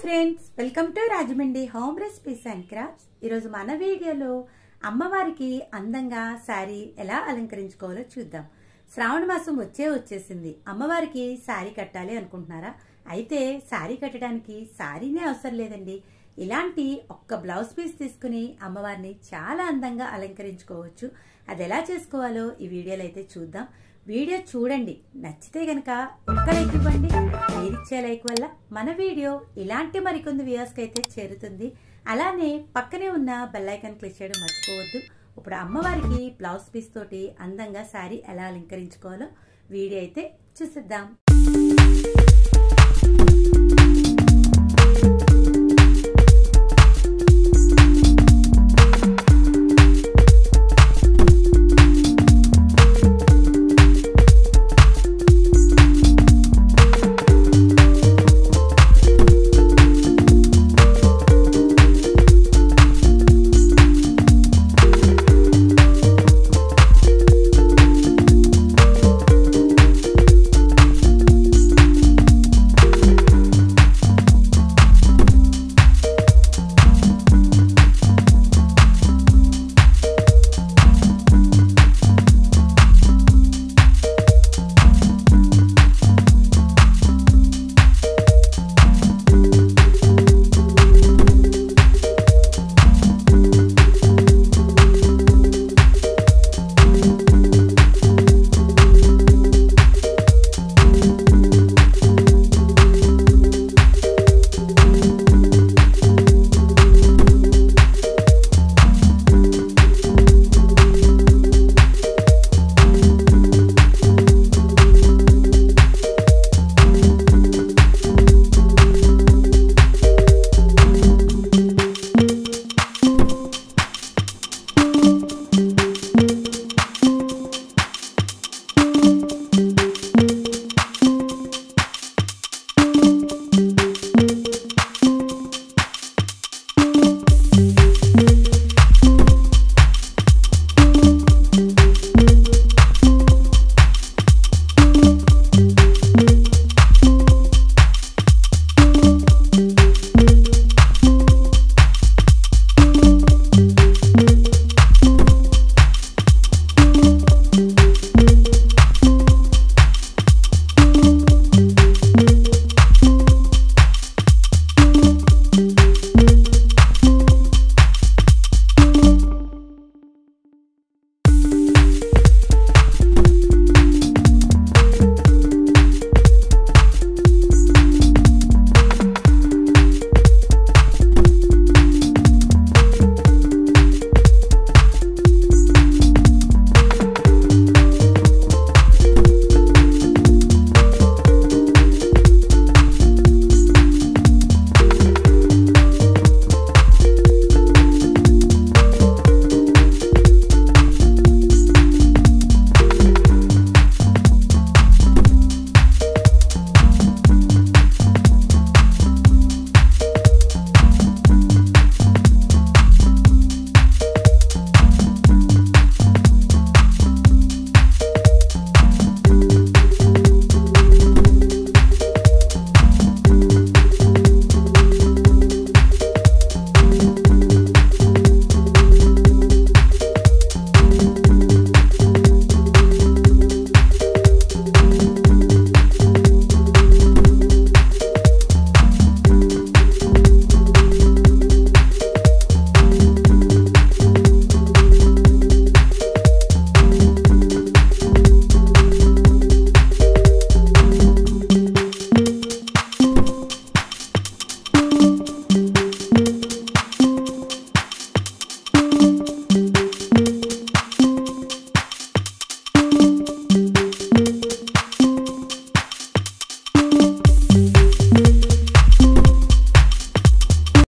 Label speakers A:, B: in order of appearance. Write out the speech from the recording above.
A: friends welcome to Rajahmundry home recipes and crafts ఈరోజు మన వీడియోలో అమ్మవారికి అందంగా శారీ ఎలా అలంకరించుకోవాలో చూద్దాం శ్రావణ మాసం వచ్చే వచ్చేసింది అమ్మవారికి శారీ కట్టాలి అనుకుంటున్నారా అయితే శారీ కట్టడానికి శారీనే అవసరం లేదండి ఇలాంటి ఒక్క బ్లౌజ్ పీస్ తీసుకుని అమ్మవారిని చాలా అందంగా అలంకరించుకోవచ్చు అది ఎలా చేసుకోవాలో ఈ వీడియోలో అయితే చూద్దాం వీడియో చూడండి నచ్చితే గనక ఒక్క లైక్ ఇవ్వండి మీరిచ్చే లైక్ వల్ల మన వీడియో ఇలాంటి మరికొన్ని వ్యూవర్స్కి అయితే చేరుతుంది అలానే పక్కనే ఉన్న బెల్ ఐకాన్ క్లిక్ చేయడం మర్చిపోవద్దు ఇప్పుడు అమ్మవారికి బ్లౌజ్ పీస్ తోటి అందంగా శారీ ఎలా అలంకరించుకోవాలో వీడియో అయితే చూసిద్దాం